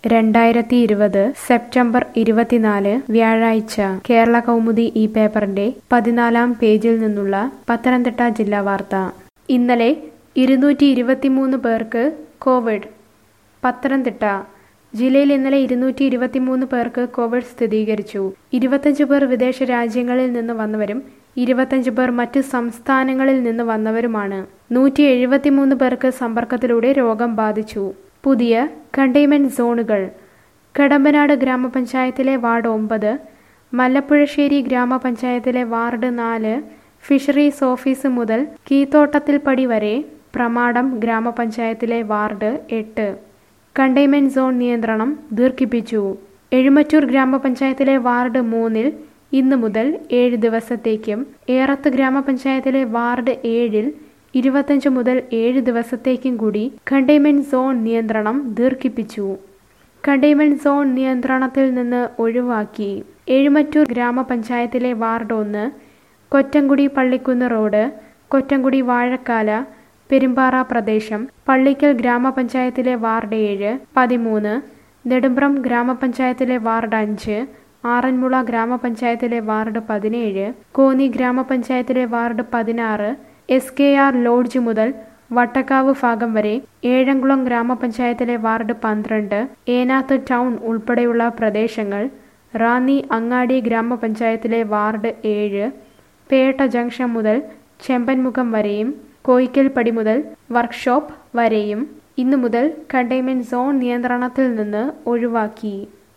രണ്ടായിരത്തി ഇരുപത് സെപ്റ്റംബർ ഇരുപത്തിനാല് വ്യാഴാഴ്ച കേരള കൗമുദി ഈ പേപ്പറിന്റെ പതിനാലാം പേജിൽ നിന്നുള്ള പത്തനംതിട്ട ജില്ലാ വാർത്ത ഇന്നലെ ഇരുന്നൂറ്റി ഇരുപത്തിമൂന്ന് പേർക്ക് കോവിഡ് പത്തനംതിട്ട ജില്ലയിൽ ഇന്നലെ ഇരുന്നൂറ്റി ഇരുപത്തിമൂന്ന് പേർക്ക് കോവിഡ് സ്ഥിരീകരിച്ചു ഇരുപത്തഞ്ച് പേർ വിദേശ രാജ്യങ്ങളിൽ നിന്ന് വന്നവരും ഇരുപത്തഞ്ച് പേർ മറ്റ് സംസ്ഥാനങ്ങളിൽ നിന്ന് വന്നവരുമാണ് നൂറ്റി എഴുപത്തിമൂന്ന് പേർക്ക് സമ്പർക്കത്തിലൂടെ രോഗം ബാധിച്ചു പുതിയ കണ്ടെയ്ൻമെന്റ് സോണുകൾ കടമ്പനാട് ഗ്രാമപഞ്ചായത്തിലെ വാർഡ് ഒമ്പത് മല്ലപ്പുഴശ്ശേരി ഗ്രാമപഞ്ചായത്തിലെ വാർഡ് നാല് ഫിഷറീസ് ഓഫീസ് മുതൽ കീത്തോട്ടത്തിൽപ്പടി വരെ പ്രമാടം ഗ്രാമപഞ്ചായത്തിലെ വാർഡ് എട്ട് കണ്ടെയ്ൻമെന്റ് സോൺ നിയന്ത്രണം ദീർഘിപ്പിച്ചു എഴുമറ്റൂർ ഗ്രാമപഞ്ചായത്തിലെ വാർഡ് മൂന്നിൽ ഇന്നു മുതൽ ഏഴ് ദിവസത്തേക്കും ഏറത്ത് ഗ്രാമപഞ്ചായത്തിലെ വാർഡ് ഏഴിൽ ഇരുപത്തഞ്ച് മുതൽ ഏഴ് ദിവസത്തേക്കും കൂടി കണ്ടെയ്ൻമെന്റ് സോൺ നിയന്ത്രണം ദീർഘിപ്പിച്ചു കണ്ടെയ്ൻമെന്റ് സോൺ നിയന്ത്രണത്തിൽ നിന്ന് ഒഴിവാക്കി എഴുമറ്റൂർ ഗ്രാമപഞ്ചായത്തിലെ വാർഡ് ഒന്ന് കൊറ്റംകുടി പള്ളിക്കുന്ന് റോഡ് കൊറ്റംകുടി വാഴക്കാല പെരുമ്പാറ പ്രദേശം പള്ളിക്കൽ ഗ്രാമപഞ്ചായത്തിലെ വാർഡ് ഏഴ് പതിമൂന്ന് നെടുമ്പ്രം ഗ്രാമപഞ്ചായത്തിലെ വാർഡ് അഞ്ച് ആറന്മുള ഗ്രാമപഞ്ചായത്തിലെ വാർഡ് പതിനേഴ് കോന്നി ഗ്രാമപഞ്ചായത്തിലെ വാർഡ് പതിനാറ് എസ് കെ ആർ ലോഡ്ജ് മുതൽ വട്ടക്കാവ് ഭാഗം വരെ ഏഴംകുളം ഗ്രാമപഞ്ചായത്തിലെ വാർഡ് പന്ത്രണ്ട് ഏനാത്ത് ടൗൺ ഉൾപ്പെടെയുള്ള പ്രദേശങ്ങൾ റാന്നി അങ്ങാടി ഗ്രാമപഞ്ചായത്തിലെ വാർഡ് ഏഴ് പേട്ട ജംഗ്ഷൻ മുതൽ ചെമ്പൻമുഖം വരെയും കോയിക്കൽപ്പടി മുതൽ വർക്ക്ഷോപ്പ് വരെയും ഇന്നു മുതൽ കണ്ടെയ്ൻമെന്റ് സോൺ നിയന്ത്രണത്തിൽ നിന്ന് ഒഴിവാക്കി